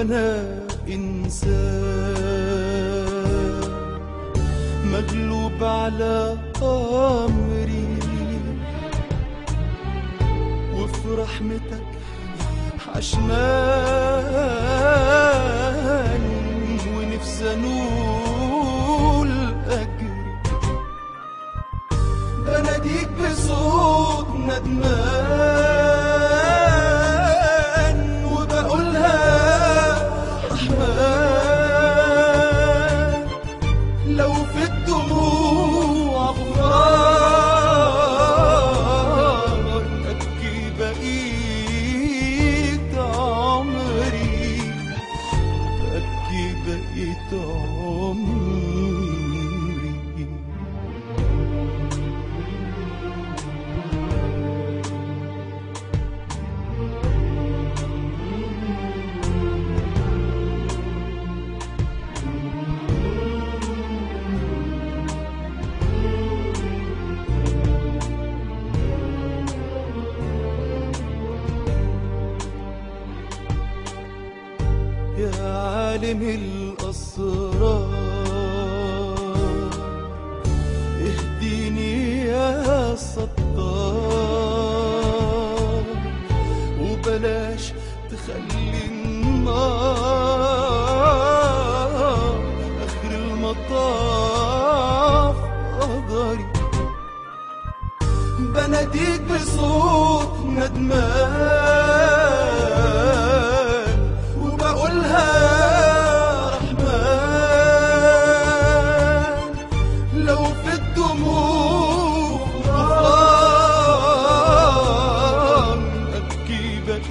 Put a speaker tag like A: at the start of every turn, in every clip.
A: وانا انسان مغلوب على امري وفي رحمتك عشمان ونفسي انول اجري بناديك بصوت ندمان وبقولها رحمن لو في الدموع غفران ابكي بقيت عمري ابكي بقيت عمري يا عالم الأسرار اهديني يا ستار وبلاش تخلي النار آخر المطاف قدري بناديك بصوت ندمان وبقولها رحمن لو في الدموع غفران ابكي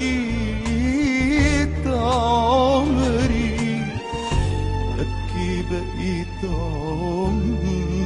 A: بقيت عمري ابكي بقيت عمري